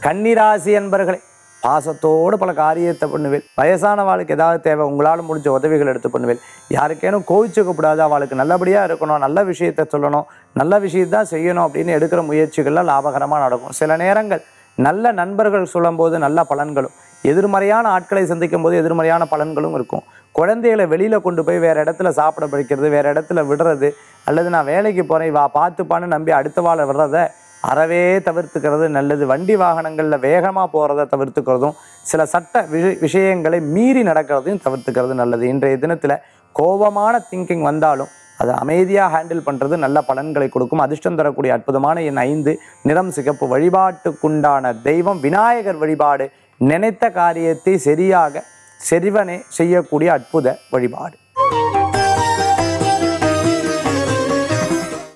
கன்னிராசி என்பர்களே பாசத்தோடு பல காரியத்தை பண்ணுவேன் வயசான வாழ்க்கை ஏதாவது தேவை உங்களால் முடிஞ்ச உதவிகள் எடுத்து பண்ணுவேன் யாருக்கேனும் கோவிச்சுக்கப்படாது அவளுக்கு நல்லபடியாக இருக்கணும் நல்ல விஷயத்தை சொல்லணும் நல்ல விஷயத்தான் செய்யணும் அப்படின்னு எடுக்கிற முயற்சிகள்லாம் லாபகரமாக நடக்கும் சில நேரங்கள் நல்ல நண்பர்கள் சொல்லும்போது நல்ல பலன்களும் எதிர்மறையான ஆட்களை சந்திக்கும் போது எதிர்மறையான பலன்களும் இருக்கும் குழந்தைகளை வெளியில் கொண்டு போய் வேறு இடத்துல சாப்பிட படிக்கிறது வேறு இடத்துல விடுறது அல்லது நான் வேலைக்கு போகிறேன் வா பார்த்துப்பான்னு நம்பி அடுத்த வாழை விடுறத அறவே தவிர்த்துக்கிறது நல்லது வண்டி வாகனங்களில் வேகமாக போகிறத தவிர்த்துக்கிறதும் சில சட்ட விஷ விஷயங்களை மீறி நடக்கிறதையும் தவிர்த்துக்கிறது நல்லது இன்றைய தினத்தில் கோபமான திங்கிங் வந்தாலும் அதை அமைதியாக ஹேண்டில் பண்ணுறது நல்ல பலன்களை கொடுக்கும் அதிர்ஷ்டம் தரக்கூடிய அற்புதமான என் ஐந்து நிறம் சிகப்பு வழிபாட்டுக்குண்டான தெய்வம் விநாயகர் வழிபாடு நினைத்த காரியத்தை சரியாக செறிவனே செய்யக்கூடிய அற்புத வழிபாடு